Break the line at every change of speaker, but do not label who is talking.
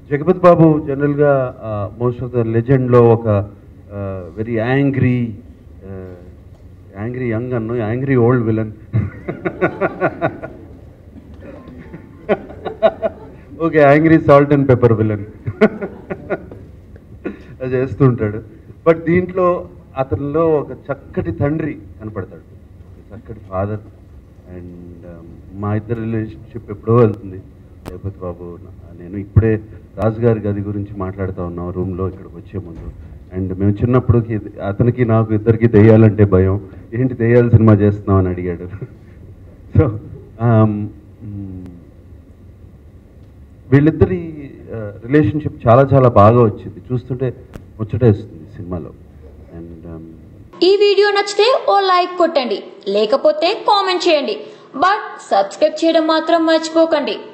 జగపతి బాబు జనరల్గా most of the లెజెండ్లో ఒక వెరీ యాంగ్రీ యాంగ్రీ యంగ్ అన్ను angry old villain okay angry salt and pepper villain అది చేస్తుంటాడు బట్ దీంట్లో అతనిలో ఒక చక్కటి తండ్రి కనపడతాడు ఒక చక్కటి ఫాదర్ అండ్ మా ఇద్దరి రిలేషన్షిప్ ఎప్పుడో వెళ్తుంది జగపతి బాబు నా- నేను ఇప్పుడే రాజుగారి గది గురించి మాట్లాడుతూ ఉన్నాం రూమ్లో ఇక్కడికి వచ్చే ముందు అండ్ మేము చిన్నప్పుడు కి- అతనికి నాకు ఇద్దరికి దెయ్యాలంటే భయం ఏంటి దెయ్యాల సినిమా చేస్తున్నాం అని అడిగాడు సో వీళ్ళిద్దరి రిలేషన్షిప్ చాలా చాలా బాగా వచ్చింది చూస్తుంటే ముచ్చటేస్తుంది సినిమాలో అండ్
ఈ వీడియో నచ్చితే ఓ లైక్ కొట్టండి లేకపోతే కామెంట్ చేయండి బట్ సబ్స్క్రైబ్ చేయడం మాత్రం మర్చిపోకండి